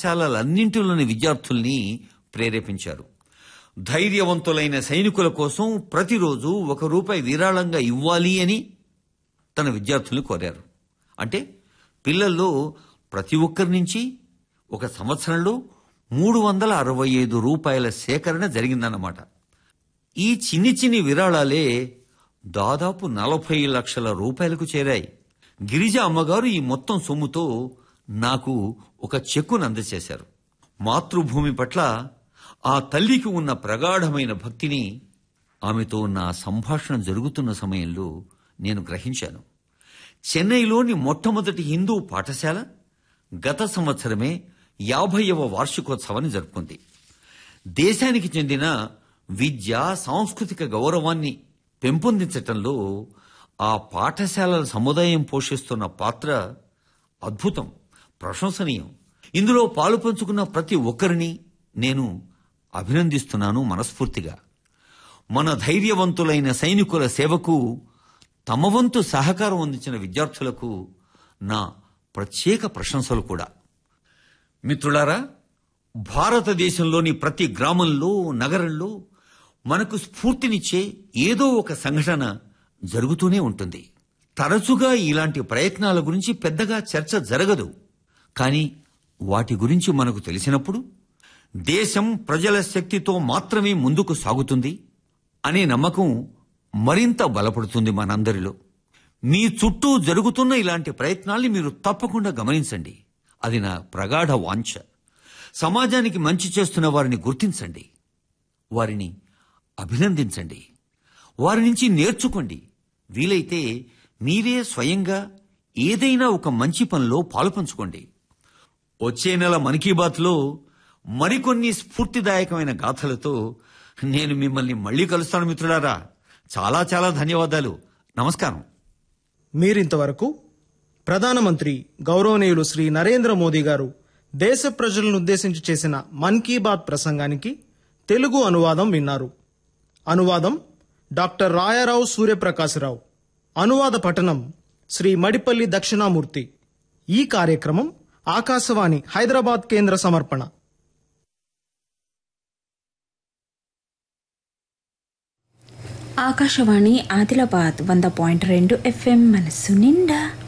పాఠశాలలన్నింటిలోని విద్యార్థుల్ని ప్రేరేపించారు ధైర్యవంతులైన సైనికుల కోసం ప్రతిరోజు ఒక రూపాయి విరాళంగా ఇవ్వాలి అని తన విద్యార్థుల్ని కోరారు అంటే పిల్లల్లో ప్రతి ఒక్కరి నుంచి ఒక సంవత్సరంలో మూడు వందల అరవై ఐదు రూపాయల సేకరణ జరిగిందన్నమాట ఈ చిన్ని చిన్ని విరాళాలే దాదాపు నలభై లక్షల రూపాయలకు చేరాయి గిరిజ అమ్మగారు ఈ మొత్తం సొమ్ముతో నాకు ఒక చెక్కును అందజేశారు మాతృభూమి పట్ల ఆ తల్లికి ఉన్న ప్రగాఢమైన భక్తిని ఆమెతో నా సంభాషణ జరుగుతున్న సమయంలో నేను గ్రహించాను చెన్నైలోని మొట్టమొదటి హిందూ పాఠశాల గత సంవత్సరమే యాభైవ వార్షికోత్సవాన్ని జరుపుకుంది దేశానికి చెందిన విద్య సాంస్కృతిక గౌరవాన్ని పెంపొందించటంలో ఆ పాఠశాలల సముదాయం పోషిస్తున్న పాత్ర అద్భుతం ప్రశంసనీయం ఇందులో పాలు పంచుకున్న ప్రతి ఒక్కరిని నేను అభినందిస్తున్నాను మనస్ఫూర్తిగా మన ధైర్యవంతులైన సైనికుల సేవకు తమ వంతు సహకారం అందించిన విద్యార్థులకు నా ప్రత్యేక ప్రశంసలు కూడా మిత్రులారా భారతదేశంలోని ప్రతి గ్రామంలో నగరంలో మనకు స్ఫూర్తినిచ్చే ఏదో ఒక సంఘటన జరుగుతూనే ఉంటుంది తరచుగా ఇలాంటి ప్రయత్నాల గురించి పెద్దగా చర్చ జరగదు కానీ వాటి గురించి మనకు తెలిసినప్పుడు దేశం ప్రజల శక్తితో మాత్రమే ముందుకు సాగుతుంది అనే నమ్మకం మరింత బలపడుతుంది మనందరిలో మీ చుట్టూ జరుగుతున్న ఇలాంటి ప్రయత్నాల్ని మీరు తప్పకుండా గమనించండి అది నా ప్రగాఢ వాంఛ సమాజానికి మంచి చేస్తున్న వారిని గుర్తించండి వారిని అభినందించండి వారి నుంచి నేర్చుకోండి వీలైతే మీరే స్వయంగా ఏదైనా ఒక మంచి పనిలో పాలుపంచుకోండి వచ్చే నెల మన్ కీ బాత్లో మరికొన్ని స్ఫూర్తిదాయకమైన గాథలతో నేను మిమ్మల్ని మళ్ళీ కలుస్తాను మిత్రులారా చాలా చాలా ధన్యవాదాలు నమస్కారం మీరింతవరకు ప్రధానమంత్రి గౌరవనీయులు శ్రీ నరేంద్ర మోదీ గారు దేశ ప్రజలను ఉద్దేశించి చేసిన మన్ కీ బాత్ ప్రసంగానికి తెలుగు అనువాదం విన్నారు అనువాదం డాక్టర్ రాయారావు సూర్యప్రకాశరావు అనువాద పఠనం శ్రీ మడిపల్లి దక్షిణామూర్తి ఈ కార్యక్రమం ఆకాశవాణి హైదరాబాద్ కేంద్ర సమర్పణ ఆకాశవాణి ఆదిలాబాద్ వంద పాయింట్ రెండు ఎఫ్ఎం మనస్సు నిండా